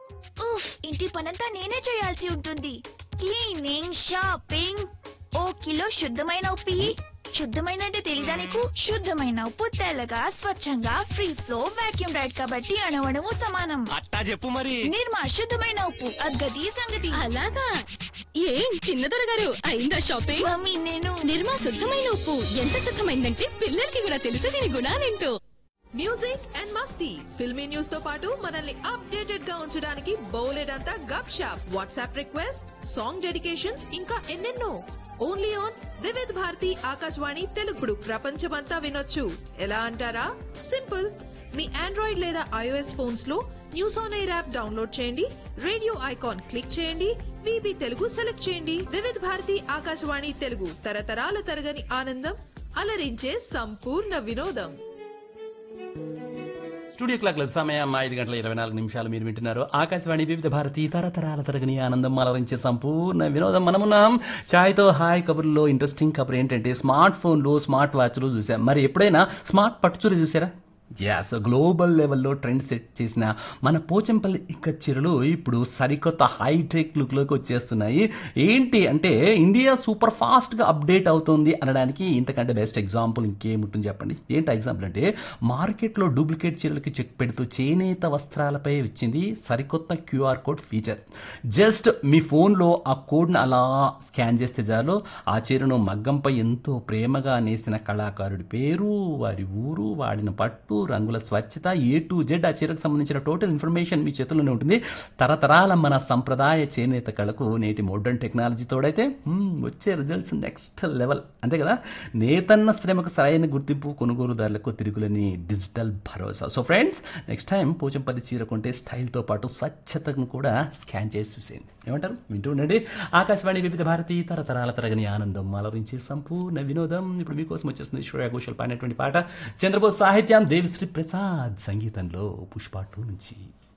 ఉఫ్ ఇంటి పనంతా నేనే చేయాల్సి ఉంటుంది క్లీనింగ్ షాపింగ్ ఓ కిలో శుద్ధమైన ఉప్పు ఇయ్యి. శుద్ధమైన అంటే తెలీదా నీకు శుద్ధమైన ఉప్పు తెల్లగా స్వచ్ఛంగా ఫ్రీ ఫ్లో వాక్యూమ్ రైడ్ కాబట్టి అణవణము సమానం అట్టా చెప్పు మరి నిర్మా శుద్ధమైన ఉప్పు అగ్గది సంగతి అలాగా ఏం చిన్నదొర గారు అయిందా షాపింగ్ మమ్మీ నేను నిర్మా శుద్ధమైన ఉప్పు ఎంత శుద్ధమైందంటే పిల్లలకి కూడా తెలుసు దీని గుణాలేంటో మ్యూజిక్ అండ్ మస్తీ ఫిల్మీ న్యూస్ తో పాటు మనల్ని అప్డేటెడ్ గా ఉంచడానికి బౌలెడంతా Gupshup WhatsApp request song dedications ఇంకా ఎన్నెన్నో ఓన్లీ ఆన్ వివిధ్ భారతి ఆకాశవాణి తెలుగుడు ప్రపంచమంతా వినొచ్చు ఎలా అంటారా సింపుల్ మీ ఆండ్రాయిడ్ లేదా ఐఓఎస్ ఫోన్స్ లో news on air app download చేయండి రేడియో ఐకాన్ క్లిక్ చేయండి విబి తెలుగు సెలెక్ట్ చేయండి వివిధ్ భారతి ఆకాశవాణి తెలుగు తరతరాల తరగని ఆనందం అలరించే సంపూర్ణ వినోదం స్టూడియో క్లాక్ల సమయం ఐదు గంటల ఇరవై నాలుగు నిమిషాలు మీరు వింటున్నారు ఆకాశవాణి వివిధ భారతి తరతరాల తరగని ఆనందం అలరించే సంపూర్ణ వినోదం మనమున్నాం ఛాయ్తో హాయ్ కబుర్లో ఇంట్రెస్టింగ్ కబుర్ ఏంటంటే స్మార్ట్ ఫోన్లు స్మార్ట్ వాచ్లు చూసాం మరి ఎప్పుడైనా స్మార్ట్ పట్టుచూరి చూసారా యాస్ గ్లోబల్ లెవెల్లో ట్రెండ్ సెట్ చేసిన మన పోచంపల్లి ఇక్క చీరలు ఇప్పుడు సరికొత్త హైటెక్ లుక్లోకి వచ్చేస్తున్నాయి ఏంటి అంటే ఇండియా సూపర్ ఫాస్ట్గా అప్డేట్ అవుతుంది అనడానికి ఇంతకంటే బెస్ట్ ఎగ్జాంపుల్ ఇంకేముంటుంది చెప్పండి ఏంటి ఎగ్జాంపుల్ అంటే మార్కెట్లో డూప్లికేట్ చీరలకి చెక్ పెడుతూ చేనేత వస్త్రాలపై వచ్చింది సరికొత్త క్యూఆర్ కోడ్ ఫీచర్ జస్ట్ మీ ఫోన్లో ఆ కోడ్ని అలా స్కాన్ చేస్తే చాలు ఆ చీరను మగ్గంపై ఎంతో ప్రేమగా నేసిన కళాకారుడి పేరు వారి ఊరు వాడిన పట్టు రంగుల స్వచ్ఛత ఏ టు జెడ్ ఆ చీరకు సంబంధించిన టోటల్ ఇన్ఫర్మేషన్ మీ చేతుల్లోనే ఉంటుంది తరతరాల మన సంప్రదాయ చేనేత కళకు నేటి మోడర్న్ టెక్నాలజీ తోడైతే మ్మ్, వచ్చే రిజల్ట్స్ నెక్స్ట్ లెవెల్ అంతే కదా నేతన్న శ్రమకు సరైన గుర్తింపు కొనుగోలుదారులకు తిరుగులని డిజిటల్ భరోసా so friends next time Pochampally చీర కొంటే స్టైల్తో పాటు స్వచ్ఛతను కూడా స్కాన్ చేసి చూసేయండి ఏమంటారు వింటూ ఉండండి ఆకాశవాణి వివిధ భారతి తరతరాల తరగని ఆనందం అలరించే సంపూర్ణ వినోదం ఇప్పుడు మీకోసం వచ్చేస్తుంది శ్రేయా ఘోషల్ పాడినటువంటి పాట చంద్రబోస్ సాహిత్యం దేవిశ్రీ ప్రసాద్ సంగీతంలో పుష్ప టూ నుంచి